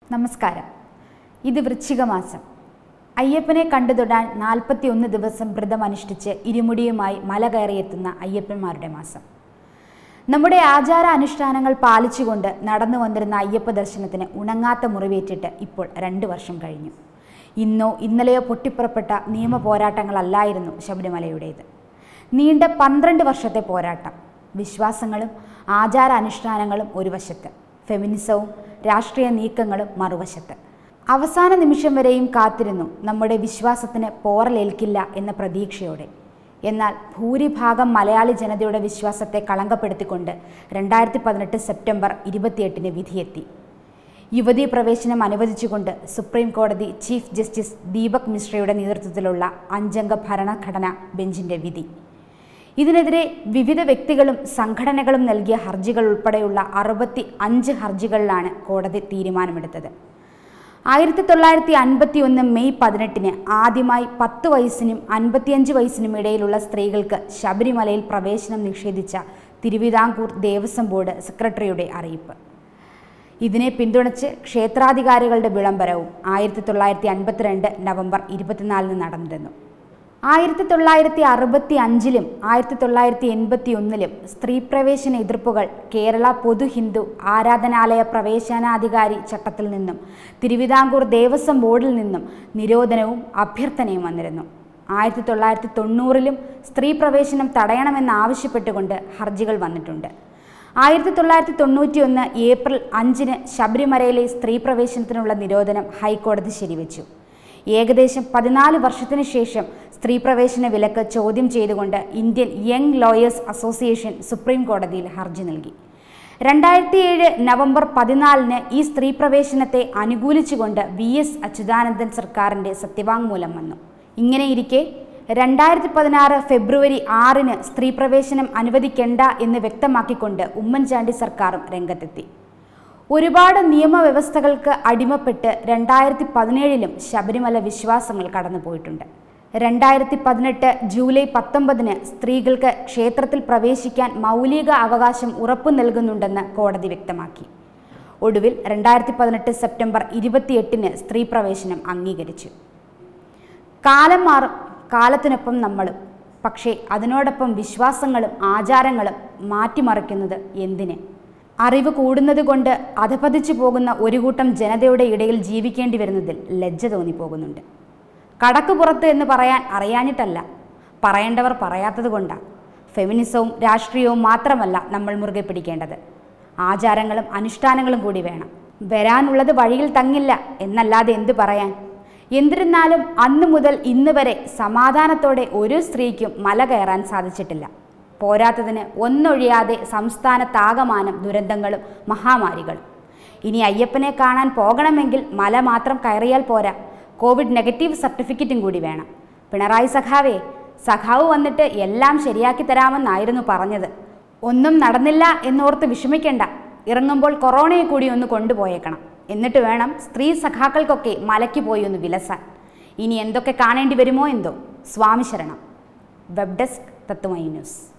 നമസ്കാരം ഇത് വൃശ്ചിക മാസം അയ്യപ്പനെ കണ്ടു തൊടാൻ നാൽപ്പത്തി ഒന്ന് ദിവസം വ്രതം അനുഷ്ഠിച്ച് ഇരുമുടിയുമായി മല കയറിയെത്തുന്ന അയ്യപ്പന്മാരുടെ മാസം നമ്മുടെ ആചാര അനുഷ്ഠാനങ്ങൾ പാലിച്ചുകൊണ്ട് നടന്നു വന്നിരുന്ന അയ്യപ്പ ദർശനത്തിന് ഉണങ്ങാത്ത മുറിവേറ്റിട്ട് ഇപ്പോൾ രണ്ട് വർഷം കഴിഞ്ഞു ഇന്നോ ഇന്നലെയോ പൊട്ടിപ്പുറപ്പെട്ട നിയമ പോരാട്ടങ്ങളല്ലായിരുന്നു ശബരിമലയുടേത് നീണ്ട പന്ത്രണ്ട് വർഷത്തെ പോരാട്ടം വിശ്വാസങ്ങളും ആചാര അനുഷ്ഠാനങ്ങളും ഒരു വശത്ത് ഫെമിനിസവും രാഷ്ട്രീയ നീക്കങ്ങളും മറുവശത്ത് അവസാന നിമിഷം വരെയും കാത്തിരുന്നു നമ്മുടെ വിശ്വാസത്തിന് പോറലേൽക്കില്ല എന്ന പ്രതീക്ഷയോടെ എന്നാൽ ഭൂരിഭാഗം മലയാളി ജനതയുടെ വിശ്വാസത്തെ കളങ്കപ്പെടുത്തിക്കൊണ്ട് രണ്ടായിരത്തി പതിനെട്ട് സെപ്റ്റംബർ ഇരുപത്തിയെട്ടിന് വിധിയെത്തി യുവതീ പ്രവേശനം അനുവദിച്ചുകൊണ്ട് സുപ്രീം കോടതി ചീഫ് ജസ്റ്റിസ് ദീപക് മിശ്രയുടെ നേതൃത്വത്തിലുള്ള അഞ്ചംഗ ഭരണഘടന ബെഞ്ചിന്റെ വിധി ഇതിനെതിരെ വിവിധ വ്യക്തികളും സംഘടനകളും നൽകിയ ഹർജികൾ ഉൾപ്പെടെയുള്ള അറുപത്തി അഞ്ച് ഹർജികളിലാണ് കോടതി തീരുമാനമെടുത്തത് ആയിരത്തി തൊള്ളായിരത്തി അൻപത്തി ഒന്ന് മെയ് പതിനെട്ടിന് ആദ്യമായി പത്ത് വയസ്സിനും അൻപത്തിയഞ്ച് വയസ്സിനും ഇടയിലുള്ള സ്ത്രീകൾക്ക് ശബരിമലയിൽ പ്രവേശനം നിഷേധിച്ച തിരുവിതാംകൂർ ദേവസ്വം ബോർഡ് സെക്രട്ടറിയുടെ അറിയിപ്പ് ഇതിനെ പിന്തുണച്ച് ക്ഷേത്രാധികാരികളുടെ വിളംബരവും ആയിരത്തി തൊള്ളായിരത്തി അൻപത്തിരണ്ട് നവംബർ ഇരുപത്തിനാലിന് നടന്നിരുന്നു ആയിരത്തി തൊള്ളായിരത്തി അറുപത്തി അഞ്ചിലും ആയിരത്തി തൊള്ളായിരത്തി എൺപത്തി ഒന്നിലും സ്ത്രീ പ്രവേശന എതിർപ്പുകൾ കേരള പൊതു ഹിന്ദു ആരാധനാലയ പ്രവേശനാധികാരി ചട്ടത്തിൽ നിന്നും തിരുവിതാംകൂർ ദേവസ്വം ബോർഡിൽ നിന്നും നിരോധനവും അഭ്യർത്ഥനയും വന്നിരുന്നു ആയിരത്തി തൊള്ളായിരത്തി തൊണ്ണൂറിലും സ്ത്രീ പ്രവേശനം തടയണമെന്നാവശ്യപ്പെട്ടുകൊണ്ട് ഹർജികൾ വന്നിട്ടുണ്ട് ആയിരത്തി തൊള്ളായിരത്തി തൊണ്ണൂറ്റി ഒന്ന് ഏപ്രിൽ അഞ്ചിന് ശബരിമലയിലെ സ്ത്രീ പ്രവേശനത്തിനുള്ള നിരോധനം ഹൈക്കോടതി ശരിവെച്ചു ഏകദേശം പതിനാല് വർഷത്തിനു ശേഷം സ്ത്രീ പ്രവേശന വിലക്ക് ചോദ്യം ചെയ്തുകൊണ്ട് Indian young lawyers association supreme കോടതിയിൽ ഹർജി നൽകി രണ്ടായിരത്തി ഏഴ് നവംബർ പതിനാലിന് ഈ സ്ത്രീ പ്രവേശനത്തെ അനുകൂലിച്ചുകൊണ്ട് വി എസ് അച്യുതാനന്ദൻ സർക്കാരിൻ്റെ സത്യവാങ്മൂലം വന്നു ഇങ്ങനെയിരിക്കെ രണ്ടായിരത്തി പതിനാറ് ഫെബ്രുവരി ആറിന് സ്ത്രീ പ്രവേശനം അനുവദിക്കേണ്ട എന്ന് വ്യക്തമാക്കിക്കൊണ്ട് ഉമ്മൻചാണ്ടി സർക്കാരും രംഗത്തെത്തി ഒരുപാട് നിയമവ്യവസ്ഥകൾക്ക് അടിമപ്പെട്ട് രണ്ടായിരത്തി പതിനേഴിലും ശബരിമല വിശ്വാസങ്ങൾ കടന്നുപോയിട്ടുണ്ട് രണ്ടായിരത്തി പതിനെട്ട് ജൂലൈ പത്തൊമ്പതിന് സ്ത്രീകൾക്ക് ക്ഷേത്രത്തിൽ പ്രവേശിക്കാൻ മൗലിക അവകാശം ഉറപ്പു നൽകുന്നുണ്ടെന്ന് കോടതി വ്യക്തമാക്കി ഒടുവിൽ രണ്ടായിരത്തി പതിനെട്ട് സെപ്റ്റംബർ ഇരുപത്തിയെട്ടിന് സ്ത്രീ പ്രവേശനം അംഗീകരിച്ചു കാലം മാറും കാലത്തിനൊപ്പം നമ്മളും പക്ഷേ അതിനോടൊപ്പം വിശ്വാസങ്ങളും ആചാരങ്ങളും മാറ്റിമറിക്കുന്നത് എന്തിന് അറിവ് കൂടുന്നത് കൊണ്ട് അധപതിച്ചു പോകുന്ന ഒരു കൂട്ടം ജനതയുടെ ഇടയിൽ ജീവിക്കേണ്ടി വരുന്നതിൽ ലജ്ജ തോന്നിപ്പോകുന്നുണ്ട് കടക്ക് പുറത്ത് എന്ന് പറയാൻ അറിയാഞ്ഞിട്ടല്ല പറയേണ്ടവർ പറയാത്തത് കൊണ്ടാണ് ഫെമിനിസവും രാഷ്ട്രീയവും മാത്രമല്ല നമ്മൾ മുറുകെ പിടിക്കേണ്ടത് ആചാരങ്ങളും അനുഷ്ഠാനങ്ങളും കൂടി വേണം വരാനുള്ളത് വഴിയിൽ തങ്ങില്ല എന്നല്ലാതെ എന്തു പറയാൻ എന്നിരുന്നാലും അന്നു മുതൽ ഇന്ന് വരെ സമാധാനത്തോടെ ഒരു സ്ത്രീക്കും മല കയറാൻ സാധിച്ചിട്ടില്ല പോരാത്തതിന് ഒന്നൊഴിയാതെ സംസ്ഥാനത്താകമാനം ദുരന്തങ്ങളും മഹാമാരികളും ഇനി അയ്യപ്പനെ കാണാൻ പോകണമെങ്കിൽ മല മാത്രം കയറിയാൽ പോരാ കോവിഡ് നെഗറ്റീവ് സർട്ടിഫിക്കറ്റും കൂടി വേണം പിണറായി സഖാവേ സഖാവ് വന്നിട്ട് എല്ലാം ശരിയാക്കി തരാമെന്നായിരുന്നു പറഞ്ഞത് ഒന്നും നടന്നില്ല എന്നോർത്ത് വിഷമിക്കേണ്ട ഇറങ്ങുമ്പോൾ കൊറോണയെ കൂടി ഒന്ന് കൊണ്ടുപോയേക്കണം എന്നിട്ട് വേണം സ്ത്രീ സഖാക്കൾക്കൊക്കെ മലയ്ക്ക് പോയി ഒന്ന് വിലസാൻ ഇനി എന്തൊക്കെ കാണേണ്ടി വരുമോ എന്തോ സ്വാമി ശരണം വെബ് ഡെസ്ക് തത്വമൈ ന്യൂസ്